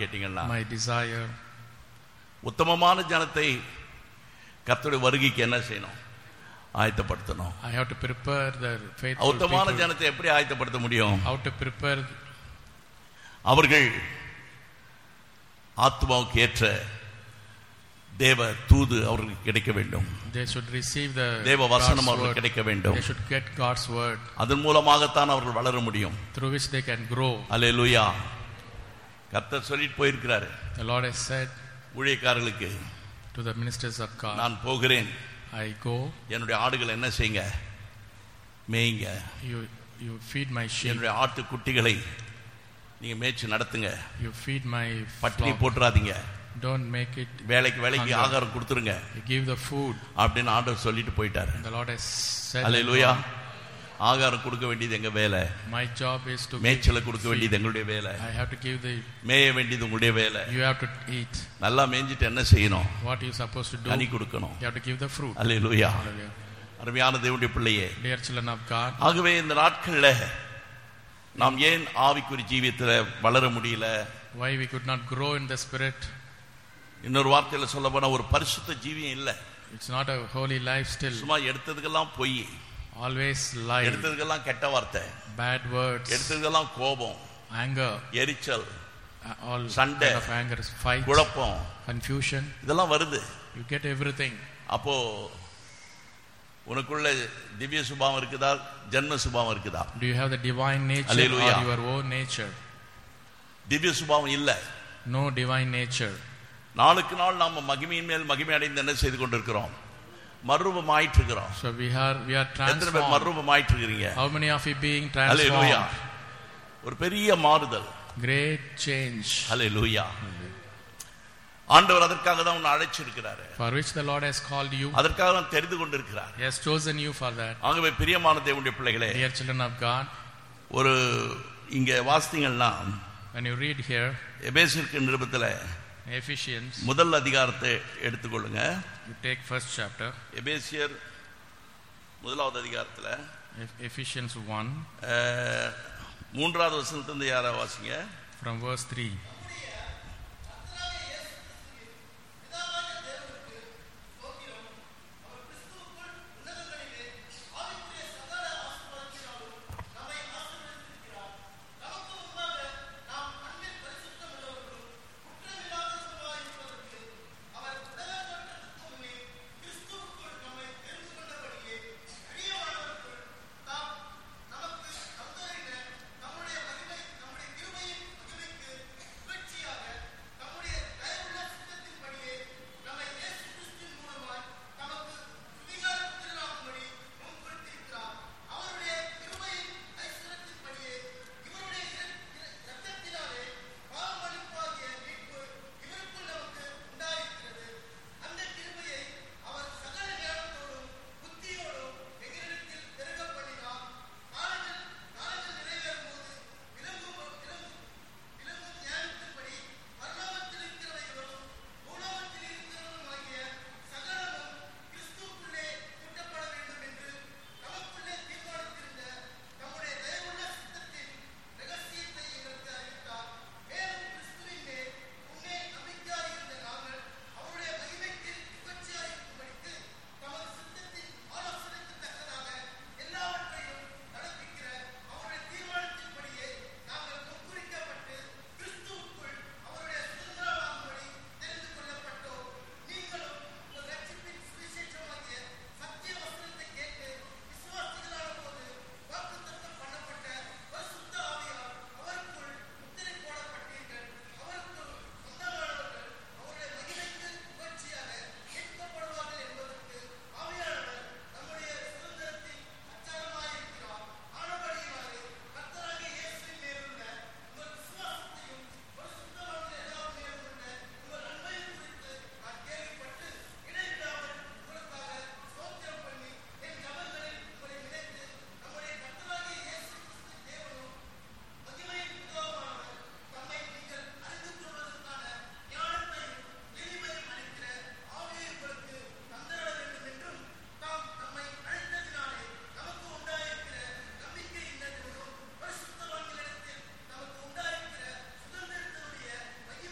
கேட்டீங்கன்னா my desire. உத்தமமான ஜனத்தை கர்த்தருடைய வருகைக்கு என்ன செய்யணும் ஆயத்தப்படுத்தணும் I have to prepare the faithful உத்தமமான people. ஜனத்தை எப்படி ஆயத்தப்படுத்த முடியும் How to prepare அவர்கள் ஆத்மாவுக்கு ஏற்ற தேவ தூது அவர்களுக்கு கிடைக்க வேண்டும் they should receive the தேவ வசனம் God's அவர்களுக்கு word. கிடைக்க வேண்டும் They should get God's word அதன் மூலமாகத்தான் அவர்கள் வளர முடியும் through which they can grow. அல்லேலூயா கர்த்தர் சொல்லிட்டு போயிருக்கிறாரு The Lord has said ஊழியக்காரர்களுக்கு to the ministers of God, நான் போகிறேன் I go, என்னுடைய ஆடுகள் என்ன செய்யுங்க மேய்ங்க you you feed my sheep, என்னுடைய ஆட்டு குட்டிகளை நீங்க மேய்ச்சி நடத்துங்க you feed my பட்டினி flock. போட்டுறாதீங்க Don't make it. வேலைக்கு வேலைக்கு Hunger. ஆகாரம் கொடுத்துருங்க You give the food. அப்படின்னு ஆண்டவர் சொல்லிட்டு போயிட்டாரு The Lord has said, அல்லேலூயா ஆகாரம் கொடுக்க வேண்டியது எங்க வேலை My job is to மேய்ச்சலை give- கொடுக்க feed. வேண்டியது எங்களுடைய வேலை I have to give the. மேய வேண்டியது உங்களுடைய வேலை You have to eat. நல்லா மேய்ஞ்சிட்டு என்ன செய்யணும் What you supposed to do? கனி கொடுக்கணும் You have to give the fruit. Hallelujah Hallelujah. அருமையான தேவனுடைய பிள்ளையே Dear children of God, ஆகவே இந்த நாட்கள்ல நாம் ஏன் ஆவிக்குறி ஜீவியத்துல வளர முடியல why we could not grow in the spirit? இன்னொரு வார்த்தையில சொல்ல போனா ஒரு பரிசுத்த ஜீவியம் இல்ல It's not a holy life still. சும்மா எடுத்ததுக்கெல்லாம் பொய் Always lie, எடுத்ததுக்கெல்லாம் கெட்ட வார்த்தை bad words, எடுத்ததுக்கெல்லாம் கோபம் anger, எரிச்சல் uh, all சண்டை, kind of anger, fight, குழப்பம் confusion. இதெல்லாம் வருது You get everything. அப்போ உனக்குள்ள திவ்ய சுபாவம் இருக்குதா ஜென்ம சுபாவம் இருக்குதா Do you have the divine nature Hallelujah. or your own nature? திவ்ய சுபாவம் இல்ல No divine nature. நாளுக்கு நாள் நாம மகிமையின் மேல் மகிமை அடைந்து என்ன செய்து கொண்டிருக்கிறோம் மறுரூபமாயிட்டு இருக்கிறோம் So we are we are எத்தனை பேர் transformed. மறுரூபமாயிட்டு இருக்கிறீங்க How many of you being hallelujah transformed? ஒரு பெரிய மாறுதல் Great change. ஹalleluya ஆண்டவர் அதற்காக தான் உன்னை அழைச்சிருக்கிறாரு For which the Lord has called you. அதற்காக தான் தெரிந்து கொண்டிருக்கிறார் He has chosen you for that. ஆகவே பிரியமான தேவனுடைய பிள்ளைகளே Dear children of God, ஒரு இங்க வாசித்தீங்கன்னா when you read here, எபேசிற்கு நிருபத்துல Ephesians, முதல் அதிகாரத்தை எடுத்துக்கொள்ளுங்க you take first chapter, எபேசியர் முதலாவது அதிகாரத்துல Eph- Ephesians 1, அஹ், மூன்றாவது வசனத்திலிருந்து யாரா வாசிங்க from verse 3.